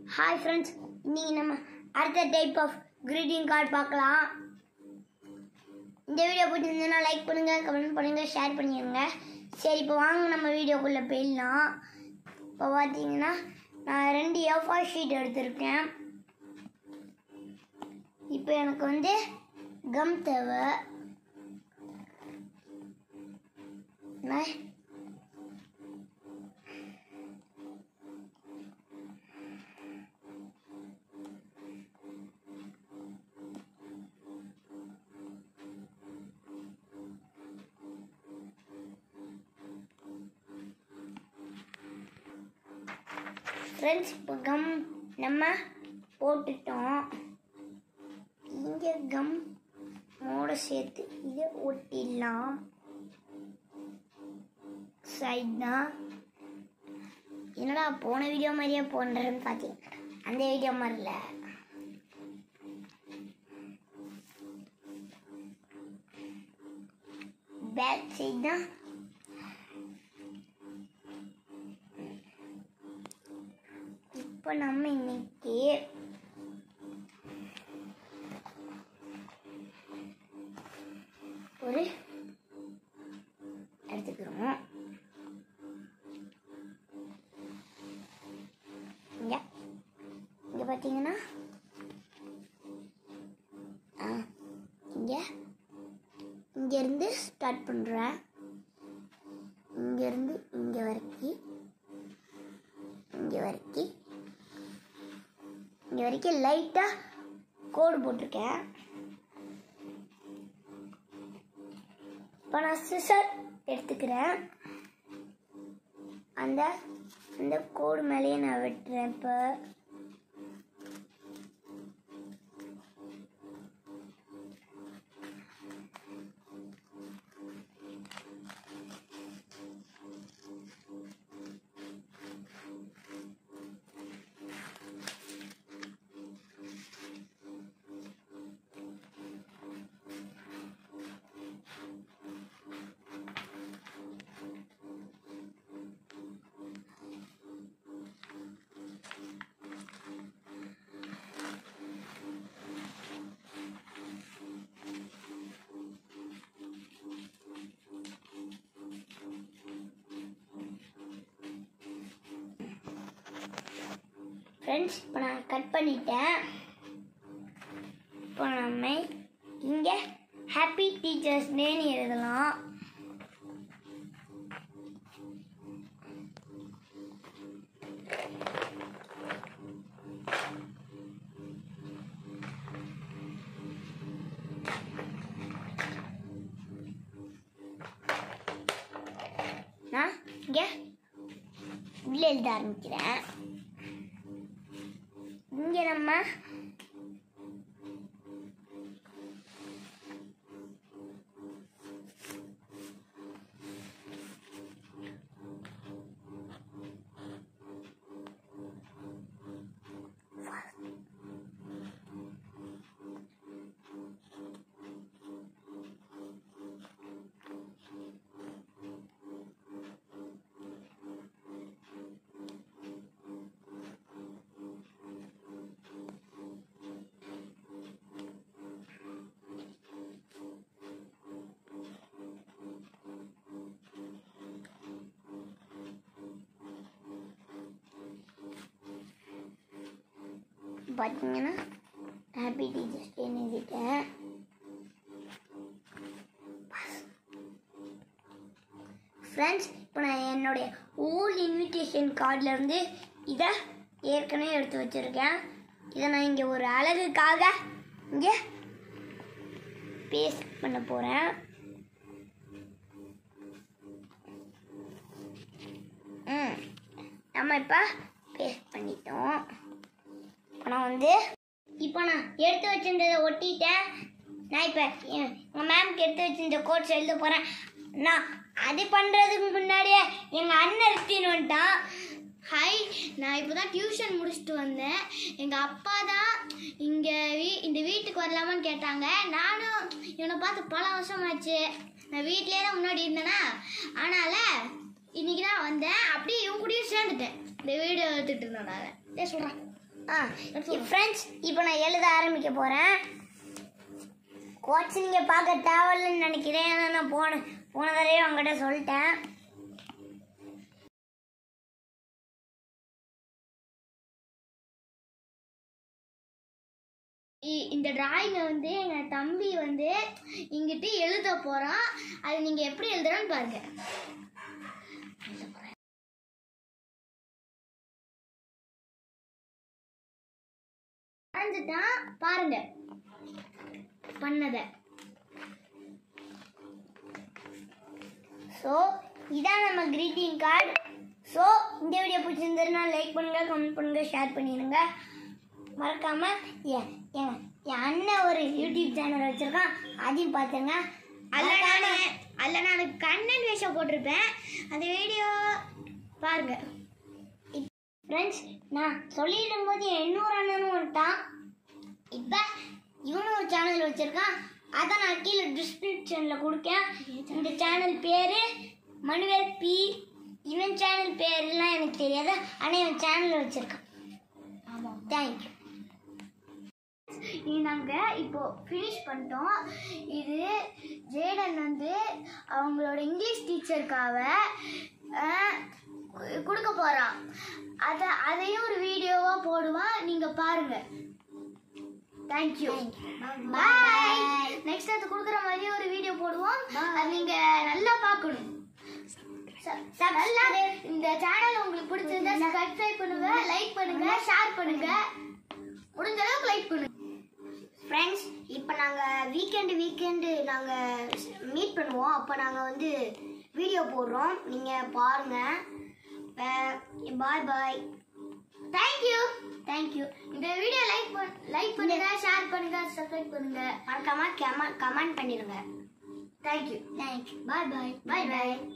hi friends இன்னைக்கு நம்ம அடுத்த டைப் ஆஃப் greeting கார்டு பார்க்கலாம் இந்த வீடியோ பிடிச்சிருந்ததுன்னா லைக் பண்ணுங்க கமெண்ட் பண்ணுங்க ஷேர் பண்ணிடுங்க சரி இப்போ வாங்க நம்ம வீடியோக்குள்ளே போயிடலாம் இப்போ பார்த்தீங்கன்னா நான் ரெண்டு எஃபா ஷீட் எடுத்திருக்கேன் இப்போ எனக்கு வந்து கம் தேவை நான் ஃப்ரெண்ட்ஸ் இப்போ கம் நம்ம போட்டுட்டோம் இங்கே கம் மோட சேர்த்து இதை ஒட்டிடலாம் சைட் தான் என்னடா போன வீடியோ மாதிரியே போன்றேன்னு பார்த்தீங்க அந்த வீடியோ மாதிரி இல்லை பேக் சைட் தான் இப்போ நம்ம இன்னைக்கு ஒரு எடுத்துக்கிறோம் இங்க இங்க பார்த்தீங்கன்னா ஆ இங்க இங்கேருந்து ஸ்டார்ட் பண்ணுறேன் இங்கேருந்து இங்கே வரைக்கும் இங்கே வரைக்கும் இங்கே வரைக்கும் லைட்டாக கோடு போட்டிருக்கேன் இப்போ நான் சிசர் எடுத்துக்கிறேன் அந்த அந்த கோடு மேலேயே நான் வெட்டுறேன் இப்போ ஃப்ரெண்ட்ஸ் இப்போ நான் கட் பண்ணிட்டேன் இப்போ நம்ம இங்கே ஹாப்பி டீச்சர்ஸ் டேன்னு எழுதலாம் நான் இங்கே உள்ள எழுத ஆரம்பிக்கிறேன் இங்கே நம்ம பார்த்தீங்கன்னா ஹாப்பி டீச்சர்ஸ் டேன்னு எழுதிட்டேன் ஃப்ரெண்ட்ஸ் இப்போ நான் என்னுடைய ஓல்ட் இன்விடேஷன் கார்டிலேருந்து இதை ஏற்கனவே எடுத்து வச்சுருக்கேன் இதை நான் இங்கே ஒரு அழகுக்காக இங்கே பேஸ்ட் பண்ண போகிறேன் ம் நம்ம இப்போ பேஸ்ட் பண்ணிட்டோம் இப்போ நான் வந்து இப்போ நான் எடுத்து வச்சிருந்ததை ஒட்டிட்டேன் நான் இப்போ எங்கள் மேம்க்கு எடுத்து வச்சிருந்த கோட்ஸ் எழுத போகிறேன் நான் அது பண்ணுறதுக்கு முன்னாடியே எங்கள் அண்ணன் எடுத்துன்னு வந்துட்டான் ஹாய் நான் இப்போ தான் டியூஷன் முடிச்சுட்டு வந்தேன் எங்கள் அப்பா தான் இங்கே வீ இந்த வீட்டுக்கு வரலாமான்னு கேட்டாங்க நானும் இவனை பார்த்து பல வருஷம் ஆச்சு நான் வீட்டிலே தான் முன்னாடி இருந்தேனா அதனால் இன்னைக்கு தான் வந்தேன் அப்படியே இவன் கூடயும் சேர்ந்துட்டேன் இந்த வீடியோ எடுத்துட்டு இருந்தேன் நான் சொல்கிறேன் ஆ ஃப்ரெண்ட்ஸ் இப்போ நான் எழுத ஆரம்பிக்க போகிறேன் கோச் நீங்கள் பார்க்க தேவையில்லைன்னு நினைக்கிறேன் ஏன்னா நான் போன போன தடவை அவங்ககிட்ட சொல்லிட்டேன் இ- இந்த டிராயிங்கை வந்து எங்கள் தம்பி வந்து இங்கிட்டு எழுத போகிறான் அது நீங்கள் எப்படி எழுதுறான்னு பாருங்க வரைஞ்சிட்டான் பாருங்க பண்ணதை ஸோ இதான் நம்ம greeting கார்டு ஸோ இந்த வீடியோ பிடிச்சிருந்ததுன்னா லைக் பண்ணுங்க கமெண்ட் பண்ணுங்க ஷேர் பண்ணிடுங்க மறக்காம என் என் என் அண்ணன் ஒரு யூடியூப் சேனல் வச்சிருக்கான் அதையும் பார்த்துருங்க அதில் நான் அதில் நான் கண்ணன் வேஷம் போட்டிருப்பேன் அந்த வீடியோ பாருங்க ஃப்ரெண்ட்ஸ் நான் சொல்லிடும் போது என் இன்னொரு அண்ணனும் வந்துட்டான் இப்போ இவனும் ஒரு சேனல் வச்சிருக்கான் அதை நான் கீழே டிஸ்கிரிப்ஷனில் கொடுக்கேன் இந்த சேனல் பேர் மனுவேல் பி இவன் சேனல் பேர்லாம் எனக்கு தெரியாது ஆனால் இவன் சேனல் வச்சிருக்கான் ஆமாம் தேங்க்யூ இது நாங்கள் இப்போ ஃபினிஷ் பண்ணிட்டோம் இது ஜேடன் வந்து அவங்களோட இங்கிலீஷ் டீச்சருக்காக அஹ், கு- கொடுக்க போகிறான் அதை அதையும் ஒரு வீடியோவாக போடுவான் நீங்கள் பாருங்கள் தேங்க்யூ பாய் நெக்ஸ்ட் அது கொடுக்குற மாதிரி ஒரு வீடியோ போடுவோம் அது நீங்கள் நல்லா பார்க்கணும் ச- நல்லா இந்த சேனல் உங்களுக்கு பிடிச்சிருந்தா சப்ஸ்கிரைப் பண்ணுங்க லைக் பண்ணுங்க ஷேர் பண்ணுங்க முடிஞ்ச அளவுக்கு லைக் பண்ணுங்க ஃப்ரெண்ட்ஸ் இப்போ நாங்கள் வீக்கெண்டு வீக்கெண்டு நாங்கள் மீட் பண்ணுவோம் அப்போ நாங்கள் வந்து வீடியோ போடுறோம் நீங்கள் பாருங்கள் பாய் பாய் தேங்க்யூ தேங்க்யூ இந்த வீடியோ லைக் லைக் பண்ணுங்க ஷேர் பண்ணுங்க சப்ஸ்கிரைப் பண்ணுங்க மறக்காமல் கமெண்ட் கமெண்ட் பண்ணிடுங்க thank you thank you bye bye bye பாய்